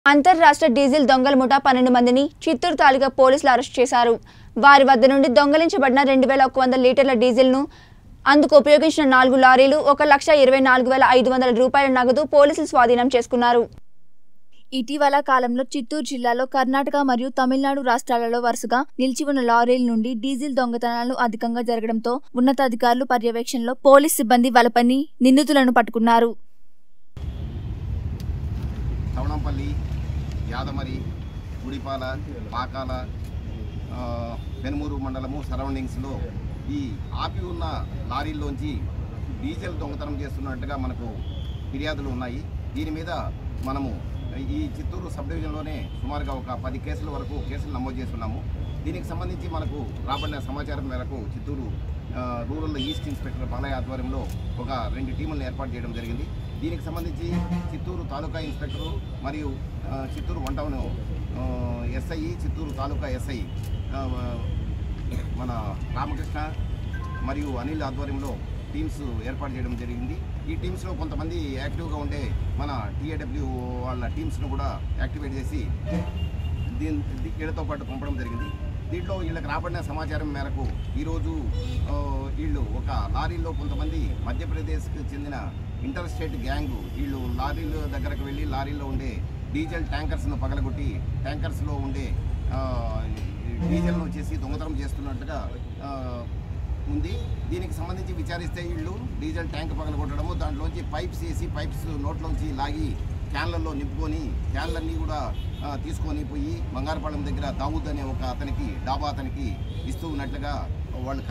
అంతర్రాష్ట్ర డీజిల్ దొంగల ముఠా పన్నెండు మందిని చిత్తూరు తాలూకా పోలీసులు అరెస్ట్ చేశారు వారి వద్ద నుండి దొంగలించబడిన రెండు వేల ఒక వందల లీటర్ల డీజిల్ను అందుకు ఉపయోగించిన నాలుగు లారీలు ఒక లక్ష ఇరవై నాలుగు వేల ఐదు వందల రూపాయల నగదు పోలీసులు స్వాధీనం చేసుకున్నారు ఇటీవల కాలంలో చిత్తూరు జిల్లాలో కర్ణాటక మరియు తమిళనాడు రాష్ట్రాలలో వరుసగా నిలిచి ఉన్న లారీల నుండి డీజిల్ దొంగతనాలు అధికంగా జరగడంతో ఉన్నతాధికారులు పర్యవేక్షణలో పోలీస్ సిబ్బంది వలపని నిందితులను పట్టుకున్నారు తవణంపల్లి యాదమరి గుడిపాల పాకాల ఆ, పెనుమూరు మండలము సరౌండింగ్స్లో ఈ ఆపి ఉన్న లారీల్లోంచి డీజిల్ దొంగతనం చేస్తున్నట్టుగా మనకు ఫిర్యాదులు ఉన్నాయి దీని మీద మనము ఈ చిత్తూరు సబ్ డివిజన్లోనే సుమారుగా ఒక పది కేసుల వరకు కేసులు నమోదు చేస్తున్నాము దీనికి సంబంధించి మనకు రాబడిన సమాచారం మేరకు చిత్తూరు ఆ, రూరల్ ఈస్ట్ ఇన్స్పెక్టర్ బాలయ్య ఆధ్వర్యంలో ఒక రెండు టీములను ఏర్పాటు చేయడం జరిగింది దీనికి సంబంధించి చిత్తూరు తాలూకా ఇన్స్పెక్టరు మరియు ఆ, చిత్తూరు వన్ టౌన్ ఆ, ఎస్ఐ చిత్తూరు తాలూకా ఎస్ఐ ఆ, మన రామకృష్ణ మరియు అనిల్ ఆధ్వర్యంలో టీమ్స్ ఏర్పాటు చేయడం జరిగింది ఈ టీమ్స్లో కొంతమంది యాక్టివ్గా ఉండే మన టీఏడబ్ల్యూ వాళ్ళ టీమ్స్ను కూడా యాక్టివేట్ చేసి దీని దీ- వీళ్ళతో పాటు పంపడం జరిగింది దీంట్లో వీళ్ళకి రాబడిన సమాచారం మేరకు ఈరోజు ఆ, వీళ్ళు ఒక లారీలో కొంతమంది మధ్యప్రదేశ్కి చెందిన ఇంటర్ స్టేట్ గ్యాంగ్ వీళ్ళు లారీల దగ్గరకు వెళ్ళి లారీలో ఉండే డీజిల్ ట్యాంకర్స్ను పగలగొట్టి ట్యాంకర్స్లో ఉండే ఆ, డీజిల్ను వచ్చేసి దొంగతనం చేస్తున్నట్టుగా ఆ, ఉంది దీనికి సంబంధించి విచారిస్తే వీళ్ళు డీజిల్ ట్యాంక్ పగలగొట్టడము దాంట్లోంచి పైప్స్ వేసి పైప్స్ నోట్లోంచి లాగి క్యాన్లలో నింపుకొని క్యాన్లన్నీ కూడా ఆ, తీసుకొని పోయి బంగారపాలెం దగ్గర దావుద్ అనే ఒక అతనికి డాబా అతనికి ఇస్తూ ఉన్నట్లుగా వాళ్ళు